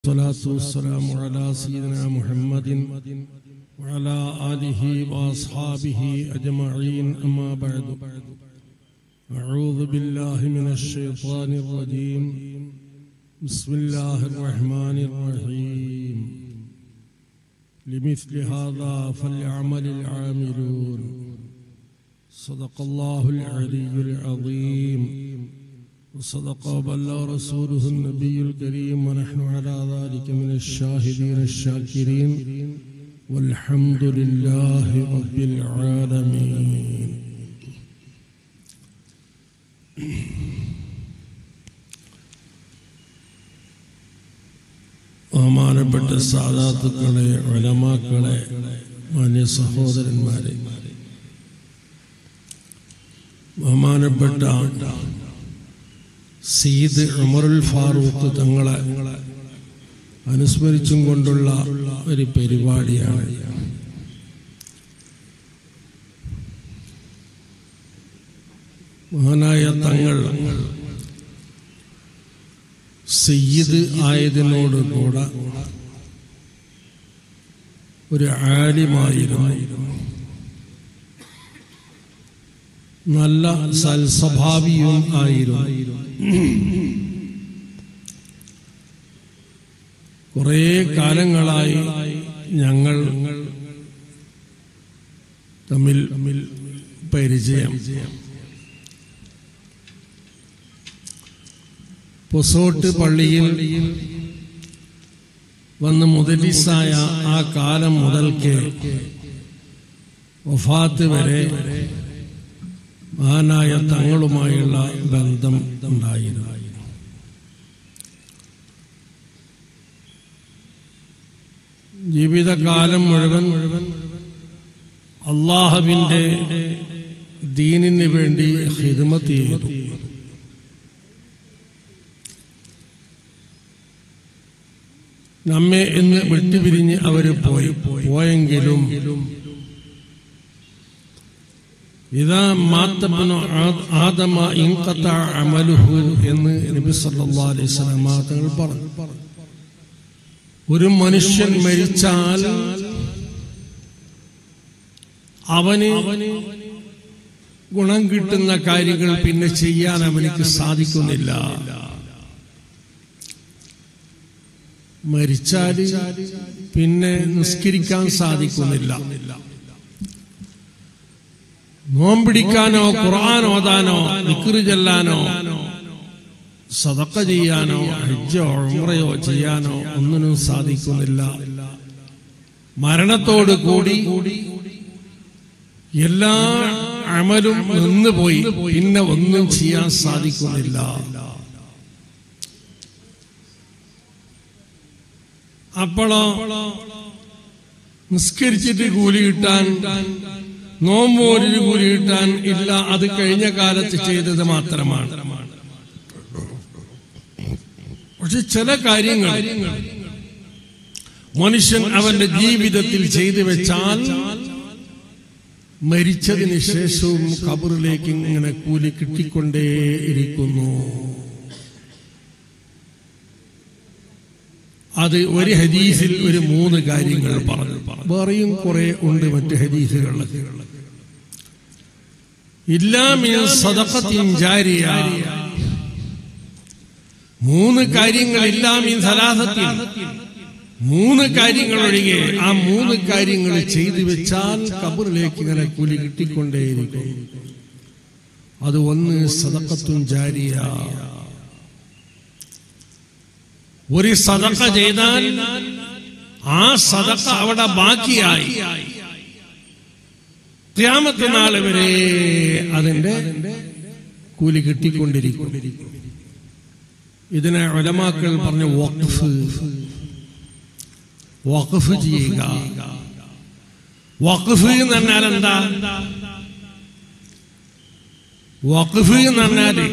الصلاة والسلام على سيدنا محمد وعلى آله وأصحابه أجمعين أما بعد أعوذ بالله من الشيطان الرجيم بسم الله الرحمن الرحيم لمثل هذا فليعمل العاملون صدق الله العلي العظيم وصدق وبلغ رسوله النبي الكريم ونحن على ذلك من الشاهدين الشاكرين والحمد لله رب العالمين ബഹുമാനപ്പെട്ട സാധാത്തുക്കളെ വലമാക്കളെ മാന്യ സഹോദരന്മാരെ ബഹുമാനപ്പെട്ട സീദ് ഉമറുൽ ഫാറൂഖ് തങ്ങളെ അനുസ്മരിച്ചും കൊണ്ടുള്ള ഒരു പരിപാടിയാണ് മഹാനായ തങ്ങൾ സയ്യിദ് ആയതിനോട് കൂടെ ഒരു ആലിമായിരുന്നു നല്ല സൽസ്വഭാവിയും ആയിരുന്നു കുറേ കാലങ്ങളായി ഞങ്ങൾ തമ്മിൽ തമ്മിൽ പരിചയം പൊസോട്ട് പള്ളിയിൽ വന്ന് മുതലിസായ ആ കാലം മുതൽക്ക് വഫാത്ത് വരെ മഹാനായ തങ്ങളുമായുള്ള ബന്ധം ഉണ്ടായിരുന്നു ജീവിതകാലം മുഴുവൻ മുഴുവൻ അള്ളാഹുവിന്റെ ദീനിന് വേണ്ടി ഹിദ്മത്ത് ചെയ്തു നമ്മെ ഇന്ന് വിട്ടുപിരിഞ്ഞ് അവര് പോയി പോയെങ്കിലും ഇതാ മാത്തപ്പനോ ആദമ ഇൻകത്ത അമലുഹു എന്ന് നബി സല്ലല്ലാഹു അലൈഹി വസല്ലം തങ്ങൾ പറഞ്ഞു ഒരു മനുഷ്യൻ മരിച്ചാൽ അവന് ഗുണം കിട്ടുന്ന കാര്യങ്ങൾ പിന്നെ ചെയ്യാൻ അവനിക്ക് സാധിക്കുന്നില്ല മരിച്ചാൽ പിന്നെ നിസ്കരിക്കാൻ സാധിക്കുന്നില്ല നോമ്പിടിക്കാനോ ഖുർആൻ ഓതാനോ നിക്കറ് ചെല്ലാനോ സതക്ക ചെയ്യാനോ ഹജ്ജോ ഉംറയോ ചെയ്യാനോ ഒന്നിനും സാധിക്കുന്നില്ല മരണത്തോട് കൂടി എല്ലാ അമലും നിന്നുപോയി പിന്നെ ഒന്നും ചെയ്യാൻ സാധിക്കുന്നില്ല അപ്പോളോ നിസ്കരിച്ചിട്ട് കൂലി കിട്ടാൻ നോമ്പോരിന് കൂലി കിട്ടാൻ ഇല്ല അത് കഴിഞ്ഞ കാലത്ത് ചെയ്തത് മാത്രമാണ് പക്ഷെ ചില കാര്യങ്ങൾ മനുഷ്യൻ അവന്റെ ജീവിതത്തിൽ ചെയ്തു വെച്ചാൽ മരിച്ചതിന് ശേഷവും കബറിലേക്ക് ഇങ്ങനെ കൂലി കിട്ടിക്കൊണ്ടേയിരിക്കുന്നു അത് ഒരു ഹദീസിൽ ഒരു മൂന്ന് കാര്യങ്ങൾ പറഞ്ഞു വേറെയും കുറെ ഉണ്ട് മറ്റ് ഹദീസുകളിൽ ഇല്ലാമിയ സദഖത്തിൻ ജാരിയ മൂന്ന് കാര്യങ്ങൾ ഇല്ലാമിൻ സലാസത്തിൽ മൂന്ന് കാര്യങ്ങൾ ഒഴികെ ആ മൂന്ന് കാര്യങ്ങൾ ചെയ്തു വെച്ചാൽ കബറിലേക്ക് ഇങ്ങനെ കൂലി കിട്ടിക്കൊണ്ടേയിരിക്കും അത് ഒന്ന് സദക്കത്തും ജാരിയ ഒരു സദക്ക ചെയ്താൽ ആ സദക്ക അവിടെ ബാക്കിയായി ക്യാമത്തെ നാൾ വരെ അതിന്റെ കൂലി കിട്ടിക്കൊണ്ടിരിക്കും ഇതിനെ ഒലമാക്കൾ പറഞ്ഞ വഖഫ് വഖഫ് ചെയ്യുക വഖഫ് എന്ന് പറഞ്ഞാൽ എന്താ വഖഫ് എന്ന് പറഞ്ഞാല്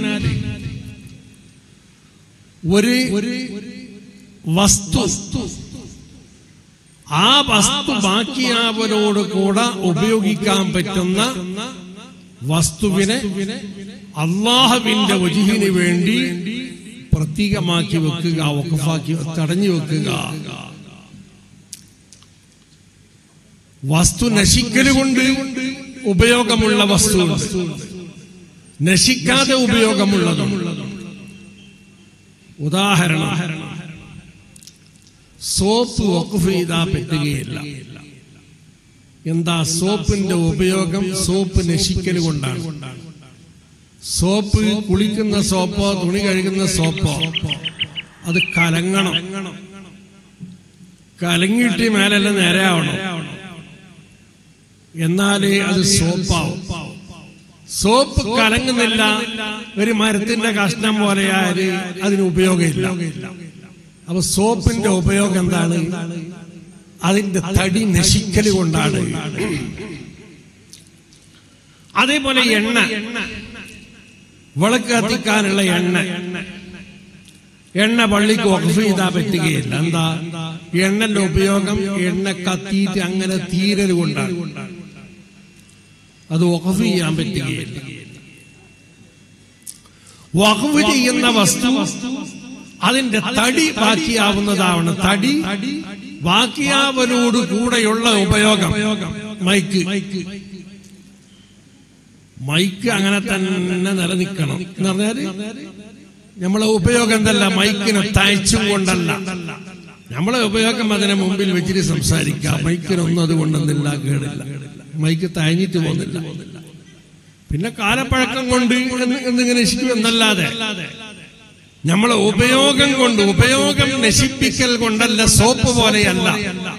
ഒരു വസ്തു ആ വസ്തു ബാക്കിയാവരോട് കൂടെ ഉപയോഗിക്കാൻ പറ്റുന്ന വസ്തുവിനെ അള്ളാഹുവിന്റെ വജുഹിന് വേണ്ടി പ്രതീകമാക്കി വെക്കുക വഖഫാക്കി തടഞ്ഞു വെക്കുക വസ്തു നശിക്കൽ കൊണ്ട് ഉപയോഗമുള്ള വസ്തു നശിക്കാതെ ഉപയോഗമുള്ളതും ഉദാഹരണം സോപ്പ് വഖഫ് ചെയ്താൽ പറ്റുകയില്ല എന്താ സോപ്പിന്റെ ഉപയോഗം സോപ്പ് നശിക്കൽ കൊണ്ടാണ് സോപ്പ് കുളിക്കുന്ന സോപ്പോ തുണി കഴുകുന്ന സോപ്പോ അത് കലങ്ങണം കലങ്ങിയിട്ട് മേലെല്ലാം നേരെയാവണം എന്നാലേ അത് സോപ്പാവും സോപ്പ് കലങ്ങുന്നില്ല ഒരു മരത്തിന്റെ കഷ്ണം പോലെയാല് അതിന് ഉപയോഗമില്ല അപ്പൊ സോപ്പിന്റെ ഉപയോഗം എന്താണ് അതിന്റെ തടി നശിക്കൽ കൊണ്ടാണ് അതേപോലെ എണ്ണ വിളക്ക് കത്തിക്കാനുള്ള എണ്ണ എണ്ണ പള്ളിക്ക് വഖഫ് ചെയ്താൽ പറ്റുകയില്ല എന്താ എണ്ണന്റെ ഉപയോഗം എണ്ണ കത്തിയിട്ട് അങ്ങനെ തീരൽ കൊണ്ടാണ് അത് വഖഫ് ചെയ്യാൻ പറ്റുകയില്ല വഖഫ് ചെയ്യുന്ന വസ്തു അതിന്റെ തടി ബാക്കിയാവുന്നതാവണം തടി ബാക്കിയാവലോട് കൂടെയുള്ള ഉപയോഗം മൈക്ക് മൈക്ക് അങ്ങനെ തന്നെ നിലനിൽക്കണം എന്ന് പറഞ്ഞാല് നമ്മളെ ഉപയോഗം എന്തല്ല മൈക്കിനെ തയ്ച്ചും കൊണ്ടല്ല നമ്മളെ ഉപയോഗം അതിനെ മുമ്പിൽ വെച്ചിട്ട് സംസാരിക്കാം മൈക്കിനൊന്നും അതുകൊണ്ടൊന്നില്ല കേടില്ല മൈക്ക് തയഞ്ഞിട്ട് പോകുന്നില്ല പിന്നെ കാലപ്പഴക്കം കൊണ്ട് എന്ന് എന്നിങ്ങനെ നശിക്കുമെന്നല്ലാതെ നമ്മളെ ഉപയോഗം കൊണ്ട് ഉപയോഗം നശിപ്പിക്കൽ കൊണ്ടല്ല സോപ്പ് പോലെയല്ല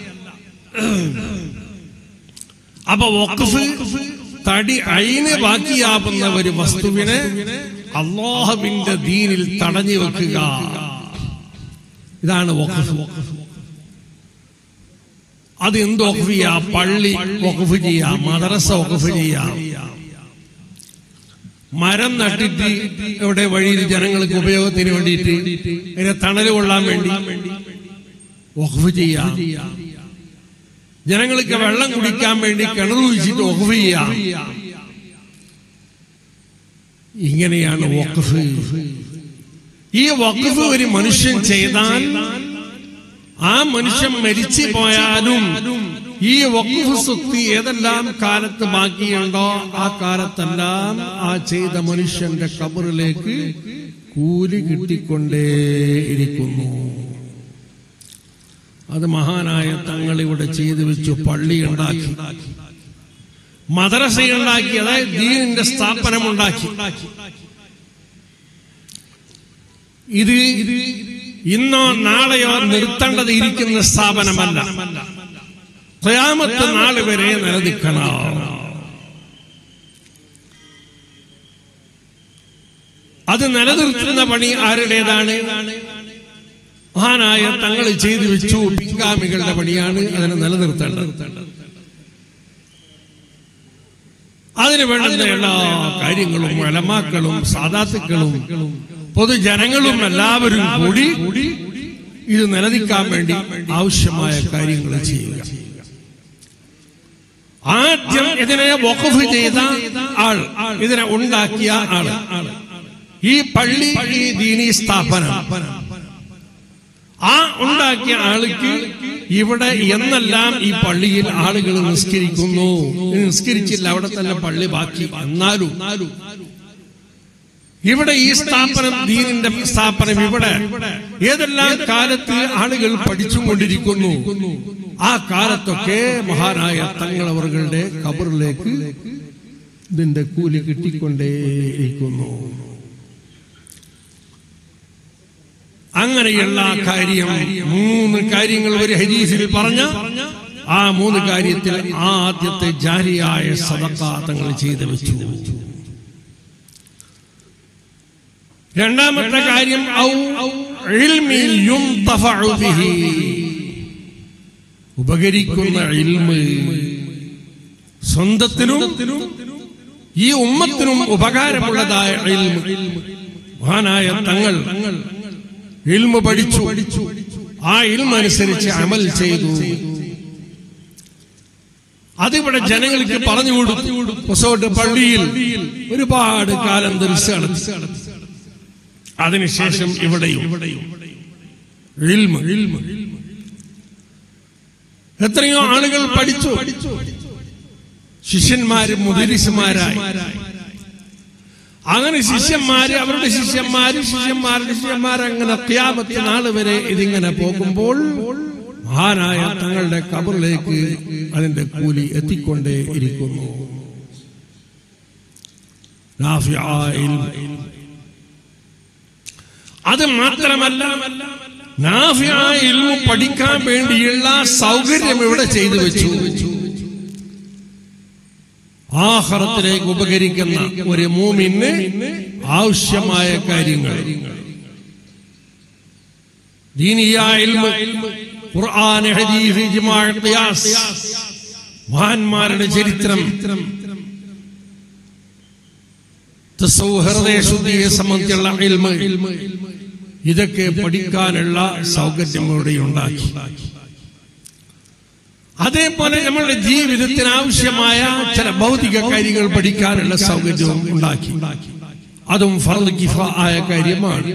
അപ്പൊ വഖഫ് തടി അയിന് ബാക്കിയാവുന്ന ഒരു വസ്തുവിനെ അള്ളാഹുവിന്റെ ദീനിൽ തടഞ്ഞു വെക്കുക ഇതാണ് വഖഫ് അത് എന്ത് വഖഫ് ചെയ്യാം പള്ളി വഖഫ് ചെയ്യാം മദ്രസ വഖഫ് ചെയ്യാം മരം നട്ടിട്ട് ഇവിടെ വഴിയിൽ ജനങ്ങൾക്ക് ഉപയോഗത്തിന് വേണ്ടിയിട്ട് അതിനെ തണല് കൊള്ളാൻ വേണ്ടി വഖഫ് ചെയ്യാം ജനങ്ങൾക്ക് വെള്ളം കുടിക്കാൻ വേണ്ടി കിണർ കുഴിച്ചിട്ട് വഖഫ് ചെയ്യാം ഇങ്ങനെയാണ് വഖഫ് ഈ വഖഫ് ഒരു മനുഷ്യൻ ചെയ്താൽ ആ മനുഷ്യൻ മരിച്ചു പോയാലും ഈ വഖഫ് സ്വത്ത് ഏതെല്ലാം കാലത്ത് ബാക്കിയുണ്ടോ ആ കാലത്തെല്ലാം ആ ചെയ്ത മനുഷ്യന്റെ കബറിലേക്ക് കൂലി കിട്ടിക്കൊണ്ടേയിരിക്കുന്നു അത് മഹാനായ തങ്ങൾ ഇവിടെ ചെയ്തു വെച്ചു പള്ളി ഉണ്ടാക്കി മദ്രസ ഉണ്ടാക്കി അതായത് ദീനിന്റെ സ്ഥാപനം ഉണ്ടാക്കി ഇത് ഇന്നോ നാളെയോ നിർത്തേണ്ടത് ഇരിക്കുന്ന സ്ഥാപനമല്ല ഖയാമത്ത് നാൾ വരെ നിലനിൽക്കണം അത് നിലനിർത്തുന്ന പണി ആരുടേതാണ് മഹാനായ തങ്ങൾ ചെയ്തു വെച്ചു പിൻഗാമികളുടെ പണിയാണ് അതിനെ നിലനിർത്തേണ്ടത് അതിന് വേണ്ടുന്ന എല്ലാ കാര്യങ്ങളും അലമാക്കളും സാധാത്തുക്കളും പൊതുജനങ്ങളും എല്ലാവരും കൂടി ഇത് നിലനിൽക്കാൻ വേണ്ടി ആവശ്യമായ കാര്യങ്ങൾ ചെയ്യുക ആദ്യം ഇതിനെ വഖഫ് ചെയ്ത ആൾ ഇതിനെ ഉണ്ടാക്കിയ ആള് ഈ പള്ളി ഈ ദീനി സ്ഥാപനം ആ ഉണ്ടാക്കിയ ആൾക്ക് ഇവിടെ എന്നെല്ലാം ഈ പള്ളിയിൽ ആളുകൾ നിസ്കരിക്കുന്നു നിസ്കരിച്ചില്ല അവിടെ തന്നെ പള്ളി ബാക്കി എന്നാലും ഇവിടെ ഈ സ്ഥാപനം ദീനിന്റെ സ്ഥാപനം ഇവിടെ ഏതെല്ലാം കാലത്ത് ആളുകൾ പഠിച്ചുകൊണ്ടിരിക്കുന്നു ആ കാലത്തൊക്കെ മഹാനായ തങ്ങളവറുകളുടെ കബറിലേക്ക് ഇതിന്റെ കൂലി കിട്ടിക്കൊണ്ടേയിരിക്കുന്നു അങ്ങനെയുള്ള കാര്യം മൂന്ന് കാര്യങ്ങൾ ഒരു ഹരീസിൽ പറഞ്ഞ ആ മൂന്ന് കാര്യത്തിൽ ആദ്യത്തെ ജാരിയായ സദക്ക തങ്ങൾ ചെയ്തു വെച്ചു രണ്ടാമത്തെ കാര്യം ഔ ഇൽമി യുന്തഫഉ ബിഹി. ഉപകരിക്കുന്ന ഇൽമ് സ്വന്തത്തിനും ഈ ഉമ്മത്തിനും ഉപകാരമുള്ളതായ ഇൽമ് മഹാനായ തങ്ങൾ ഇൽമ പഠിച്ചു ആ ഇൽമ അനുസരിച്ച് അമൽ ചെയ്തു അതിവിടെ ജനങ്ങൾക്ക് പറഞ്ഞു കൊടുത്തു പൊസോട്ട് പള്ളിയിൽ ഒരുപാട് കാലം ദർശ അതിനുശേഷം ഇവിടെയും ഇൽമ്, ഇൽമ്. എത്രയോ ആളുകൾ പഠിച്ചു ശിഷ്യന്മാരും മുദരിസുമാരായി അങ്ങനെ ശിഷ്യന്മാര് അവരുടെ ശിഷ്യന്മാര് ശിഷ്യന്മാരുടെ ശിഷ്യന്മാർ അങ്ങനെ ക്യാമത്ത് നാള് വരെ ഇതിങ്ങനെ പോകുമ്പോൾ മഹാനായ തങ്ങളുടെ കബറിലേക്ക് അതിന്റെ കൂലി എത്തിക്കൊണ്ടേ ഇരിക്കുന്നു നാഫിആയ ഇൽമ്. അത് മാത്രമല്ല നാഫിയായ ഇൽമു പഠിക്കാൻ വേണ്ടിയുള്ള സൗകര്യം ഇവിടെ ചെയ്തു വെച്ചു ആഹറത്തിലേക്ക് ഉപകരിക്കുന്ന ഒരു മൂമിന് ആവശ്യമായ കാര്യങ്ങൾ ദീനിയായ ഇൽമ്, ഖുർആൻ ഹദീസ് ഇജ്മാ ഖിയാസ് മഹാന്മാരുടെ ചരിത്രം തസവ്വുഫ്, ഹൃദയശുദ്ധിയെ സംബന്ധിച്ചുള്ള ഇൽമ് ഇതൊക്കെ പഠിക്കാനുള്ള സൗകര്യം ഇവിടെ ഉണ്ടാക്കി അതേപോലെ നമ്മളുടെ ജീവിതത്തിന് ആവശ്യമായ ചില ഭൗതിക കാര്യങ്ങൾ പഠിക്കാനുള്ള സൗകര്യവും ഉണ്ടാക്കി അതും ഫർദ് കിഫ ആയ കാര്യമാണ്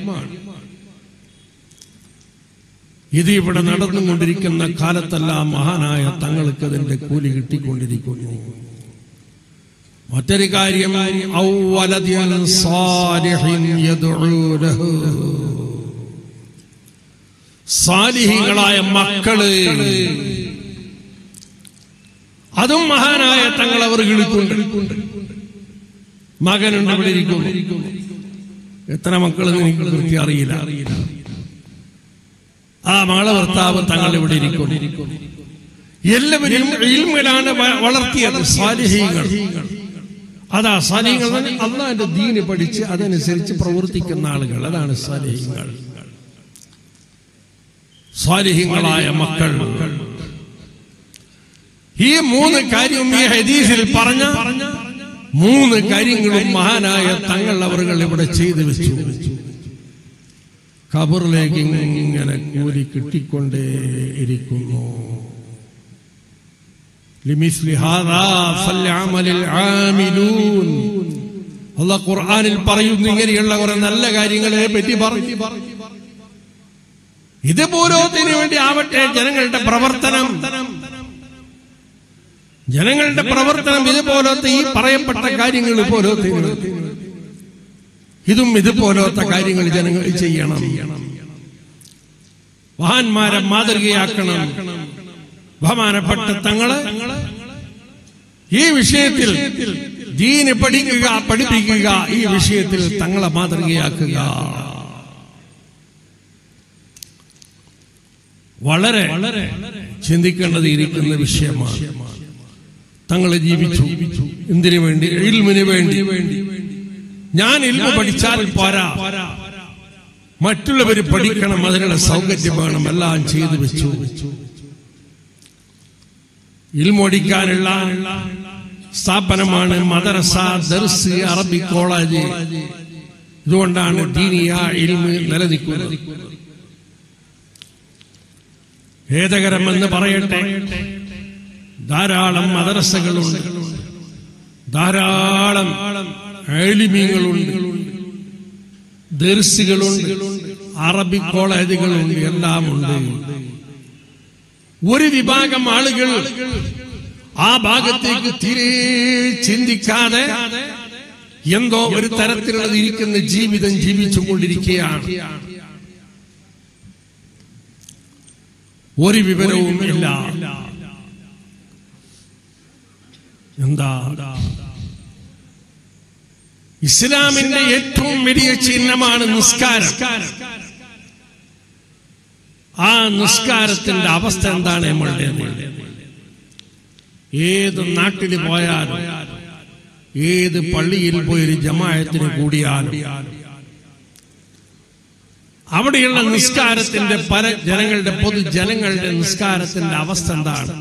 ഇത് ഇവിടെ നടന്നുകൊണ്ടിരിക്കുന്ന കാലത്തെല്ലാം മഹാനായ തങ്ങൾക്ക് അതിന്റെ കൂലി കിട്ടിക്കൊണ്ടിരിക്കുന്നു മറ്റൊരു കാര്യം ഔവലദിൻ സാലിഹിൻ യദ്ഉ ലഹു. സാലിഹികളായ മക്കള് അതും മഹാനായ തങ്ങൾ അവർ വിളിക്കൊണ്ട് മകനുണ്ട് ഇവിടെ ഇരിക്കുന്നു എത്ര മക്കളെന്ന് എനിക്ക് കൃത്യം അറിയില്ല ആ മകളെ ഭർത്താവ് തങ്ങൾ ഇവിടെ ഇരിക്കുന്നു എല്ലാവരും ഇൽമിലാണ് വ- വളർത്തിയത് സാലിഹീങ്ങൾ അതാ സാലിഹ്യങ്ങൾ എന്ന് പറഞ്ഞാൽ അള്ളാന്റെ ദീന് പഠിച്ച് അതനുസരിച്ച് പ്രവർത്തിക്കുന്ന ആളുകൾ അതാണ് സാലിഹ്യങ്ങൾ സാലിഹ്യങ്ങളായ മക്കൾ ഈ മൂന്ന് കാര്യവും ഈ ഹദീസിൽ പറഞ്ഞ മൂന്ന് കാര്യങ്ങളും മഹാനായ തങ്ങൾ അവറുകൾ ഇവിടെ ചെയ്തു വെച്ചു ഖബറിലേക്ക് ഇങ്ങനെ കൂലി കിട്ടിക്കൊണ്ടേ ഇരിക്കുന്നു لمثل هذا فليعمل العاملون അള്ളാഹ് ഖുർആനിൽ പറയുന്നു ഇങ്ങനെയുള്ള കുറെ നല്ല കാര്യങ്ങളെ പറ്റി പറഞ്ഞു ഇതുപോലത്തിന് വേണ്ടി ആവട്ടെ ജനങ്ങളുടെ പ്രവർത്തനം ജനങ്ങളുടെ പ്രവർത്തനം ഇതുപോലത്തെ ഈ പറയപ്പെട്ട കാര്യങ്ങൾ പോലത്തിന് ഇതും ഇതുപോലത്തെ കാര്യങ്ങൾ ജനങ്ങൾ ചെയ്യണം മഹാന്മാരെ മാതൃകയാക്കണം ബഹുമാനപ്പെട്ട തങ്ങള് ഈ വിഷയത്തിൽ ദീന് പഠിക്കുക പഠിപ്പിക്കുക ഈ വിഷയത്തിൽ തങ്ങളെ മാതൃകയാക്കുക വളരെ വളരെ ചിന്തിക്കേണ്ടത് ഇരിക്കുന്ന വിഷയമാണ് തങ്ങൾ ജീവിച്ചു എന്തിനു വേണ്ടി ഇൽമിന് വേണ്ടി ഞാൻ ഇൽമ പഠിച്ചാൽ പോരാ മറ്റുള്ളവർ പഠിക്കണം അതിനുള്ള സൗകര്യം വേണം എല്ലാം ചെയ്തു വെച്ചു ഇൽമൊടിക്കാനുള്ള സ്ഥാപനമാണ് മദ്രസ ദർസ് അറബി കോളേജ് ഇതുകൊണ്ടാണ് ദീനിയ ഇൽമ് നിലനിൽക്കുന്നത് ഖേദകരമെന്ന് പറയട്ടെ ധാരാളം മദ്രസകളുണ്ട് ധാരാളം ഏലിമീങ്ങളുണ്ട് ദർസുകളുണ്ട് അറബി കോളേജുകളുണ്ട് എല്ലാം ഉണ്ട് ഒരു വിഭാഗം ആളുകൾ ആ ഭാഗത്തേക്ക് തീരെ ചിന്തിക്കാതെ എന്തോ ഒരു തരത്തിലുള്ളത് ഇരിക്കുന്ന ജീവിതം ജീവിച്ചുകൊണ്ടിരിക്കുകയാണ് ഒരു വിവരവും ഇല്ല എന്താ ഇസ്ലാമിന്റെ ഏറ്റവും വലിയ ചിഹ്നമാണ് നിസ്കാരം ആ നിസ്കാരത്തിന്റെ അവസ്ഥ എന്താണ് നമ്മളുടെ ഏത് നാട്ടിൽ പോയാലും ഏത് പള്ളിയിൽ പോയൊരു ജമായത്തിന് കൂടിയാലും അവിടെയുള്ള നിസ്കാരത്തിന്റെ പല ജനങ്ങളുടെ പൊതുജനങ്ങളുടെ നിസ്കാരത്തിന്റെ അവസ്ഥ എന്താണ്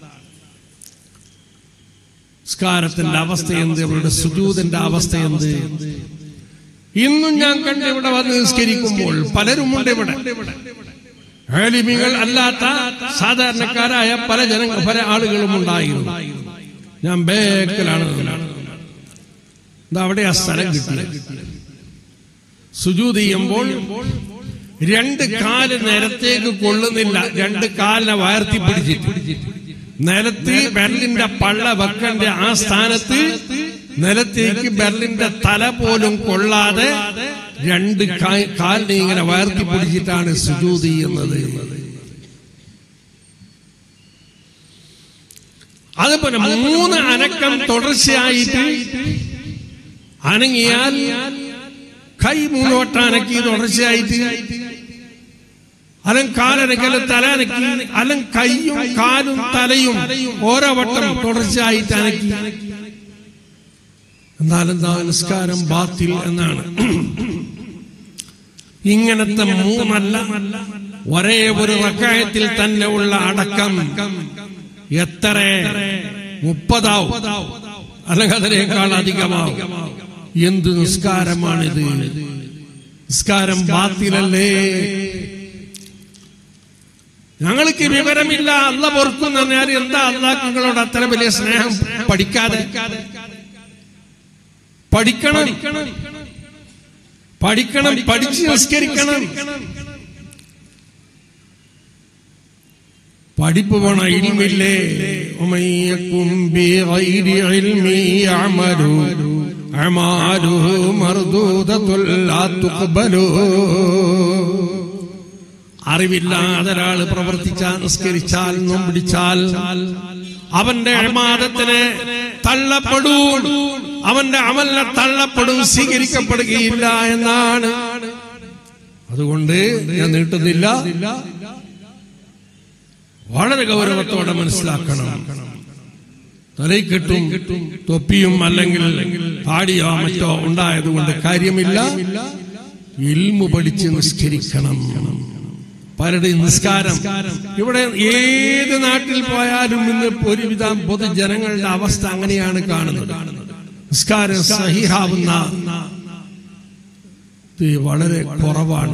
നിസ്കാരത്തിന്റെ അവസ്ഥ എന്ത് അവരുടെ സുജൂതിന്റെ അവസ്ഥ എന്ത് ഇന്നും ഞാൻ കണ്ട് ഇവിടെ വന്ന് നിസ്കരിക്കുമ്പോൾ പലരുമുണ്ട് ഇവിടെ ആലിമികൾ അല്ലാത്ത സാധാരണക്കാരായ പല ജനങ്ങൾ പല ആളുകളും ഉണ്ടായിരുന്നു ഞാൻ ബേക്കലാണ് ഇതാ അവിടെ ആ സ്ഥലം കിട്ടിയത് സുജൂത് ചെയ്യുമ്പോൾ രണ്ട് കാല് നിലത്തേക്ക് കൊള്ളുന്നില്ല രണ്ട് കാലിനെ വയർത്തി പിടിച്ചിട്ട് നിലത്ത് ബെർലിന്റെ പള്ള വെക്കന്റെ ആ സ്ഥാനത്ത് നിലത്തേക്ക് ബെർലിന്റെ തല പോലും കൊള്ളാതെ രണ്ട് കാ- കാലിനെ ഇങ്ങനെ വയർത്തി പിടിച്ചിട്ടാണ് സുജൂത് ചെയ്യുന്നത് അതുപോലെ മൂന്ന് അനക്കം തുടർച്ചയായിട്ട് അനങ്ങിയാൽ കൈ മുന്നോട്ട് അനക്കി തുടർച്ചയായിട്ട് അലം കാലനക്കല് തല അനക്കി അലം കൈയും കാലും തലയും ഓരോ വട്ടം തുടർച്ചയായിട്ട് അനക്കി എന്നാലെന്താ നിസ്കാരം ബാത്തിൽ എന്നാണ് ഇങ്ങനത്തെ മൂന്നല്ല ഒരേ ഒരു റക്കായത്തിൽ തന്നെ ഉള്ള അടക്കം എത്ര മുപ്പതാവും അല്ലെങ്കിൽ അതിനേക്കാൾ അധികമാവും എന്ത് നിസ്കാരമാണിത് നിസ്കാരം ബാത്തിലല്ലേ ഞങ്ങൾക്ക് വിവരമില്ല അല്ല പൊറുക്കും പറഞ്ഞാൽ എന്താ അള്ളാഹ് നിങ്ങളോട് അത്ര വലിയ സ്നേഹം പഠിക്കാതെ പഠിക്കണം പഠിക്കണം പഠിച്ച് നിസ്കരിക്കണം പഠിപ്പ് വേണം ഇൽമില്ലേ ഉമയ്യക്കും ബിഗൈരി ഇൽമി യഅമലു അമാലുഹു മർദൂദത്തുൽ ലാ തുഖ്ബലു അറിവില്ലാതെ ഒരാൾ പ്രവർത്തിച്ചാൽ നിസ്കരിച്ചാൽ നോമ്പിടിച്ചാൽ അവന്റെ അമാദത്തിന് തള്ളപ്പെടും അവന്റെ അമലിനെ തള്ളപ്പെടും സ്വീകരിക്കപ്പെടുകയില്ല എന്നാണ് അതുകൊണ്ട് ഞാൻ നീട്ടുന്നില്ല വളരെ ഗൗരവത്തോടെ മനസ്സിലാക്കണം തലയിൽ കെട്ടും തൊപ്പിയും അല്ലെങ്കിൽ താടിയോ മറ്റോ ഉണ്ടായതുകൊണ്ട് കാര്യമില്ല ഇൽമു പഠിച്ച് നിസ്കരിക്കണം പലരുടെയും നിസ്കാരം ഇവിടെ ഏത് നാട്ടിൽ പോയാലും ഇന്ന് ഒരുവിധം പൊതുജനങ്ങളുടെ അവസ്ഥ അങ്ങനെയാണ് കാണുന്നത് നിസ്കാരം സഹിഹാവുന്ന ഇത് വളരെ കുറവാണ്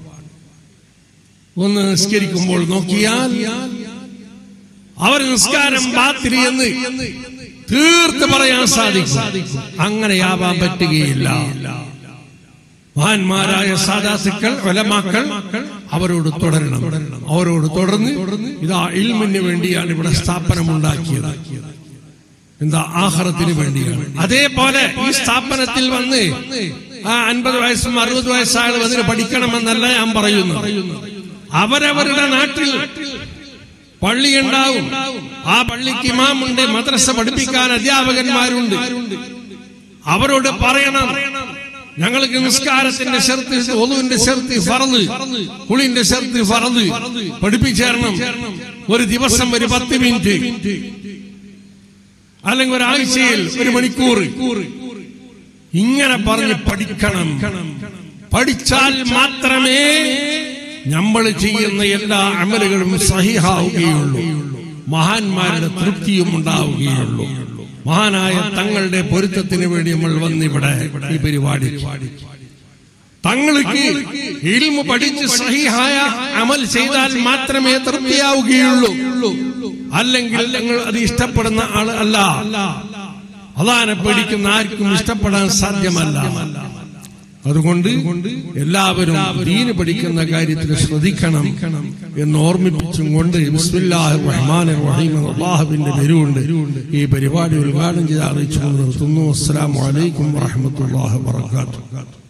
ഒന്ന് നിസ്കരിക്കുമ്പോൾ നോക്കിയാൽ അവർ നിസ്കാരം ബാത്തിരി എന്ന് തീർത്ത് പറയാൻ സാധിക്കും അങ്ങനെയാവാൻ പറ്റുകയില്ല മഹാന്മാരായ സാദാസുക്കൾ ഒലമാക്കൾ അവരോട് തുടരണം അവരോട് തുടർന്ന് ഇതാ ഇൽമിന് വേണ്ടിയാണ് ഇവിടെ സ്ഥാപനം ഉണ്ടാക്കിയത് എന്താ ആഹാരത്തിന് വേണ്ടിയാണ് അതേപോലെ ഈ സ്ഥാപനത്തിൽ വന്ന് ആ അൻപത് വയസ്സും അറുപത് വയസ്സായ വന്നിട്ട് പഠിക്കണമെന്നല്ല ഞാൻ പറയുന്നു അവരവരുടെ നാട്ടിൽ പള്ളി ഉണ്ടാവും ആ പള്ളിക്ക് ഇമാമുണ്ട് മദ്രസ പഠിപ്പിക്കാൻ അധ്യാപകന്മാരുണ്ട് അവരോട് പറയണം ഞങ്ങൾക്ക് നിസ്കാരത്തിന്റെ ഷർത്ത് ഒതുവിന്റെ ഷർത്ത് ഫറന്ന് കുളിന്റെ ഷർത്ത് ഫറന്ന് പഠിപ്പിച്ചേരണം ഒരു ദിവസം ഒരു പത്ത് മിനിറ്റ് അല്ലെങ്കിൽ ഒരാഴ്ചയിൽ ഒരു മണിക്കൂർ ഇങ്ങനെ പറഞ്ഞ് പഠിക്കണം പഠിച്ചാൽ മാത്രമേ നമ്മൾ ചെയ്യുന്ന എല്ലാ അമലുകളും സഹിഹാവുകയുള്ളൂ മഹാന്മാരുടെ തൃപ്തിയും ഉണ്ടാവുകയുള്ളൂ മഹാനായ തങ്ങളുടെ പൊരുത്തത്തിന് വേണ്ടി നമ്മൾ വന്നിവിടെ ഈ പരിപാടി തങ്ങൾക്ക് ഇൽമു പഠിച്ച് സഹിഹായ അമൽ ചെയ്താൽ മാത്രമേ തൃപ്തിയാവുകയുള്ളൂ അല്ലെങ്കിൽ നിങ്ങൾ അത് ഇഷ്ടപ്പെടുന്ന ആൾ അല്ല അതാണ് പേടിക്കുന്ന ആർക്കും ഇഷ്ടപ്പെടാൻ സാധ്യമല്ല അതുകൊണ്ട് എല്ലാവരും ദീന് പഠിക്കുന്ന കാര്യത്തിൽ ശ്രദ്ധിക്കണം എന്ന് ഓർമ്മിപ്പിച്ചും കൊണ്ട് ബിസ്മില്ലാഹിർ റഹ്മാനിർ റഹീം എന്ന അള്ളാഹുവിന്റെ പേരുകൊണ്ട് ഈ പരിപാടി ഉദ്ഘാടനം ചെയ്ത് അറിയിച്ചുകൊണ്ട് നിർത്തുന്നു അസ്സലാമു അലൈക്കും വറഹ്മത്തുള്ളാഹി വബറകാതുഹു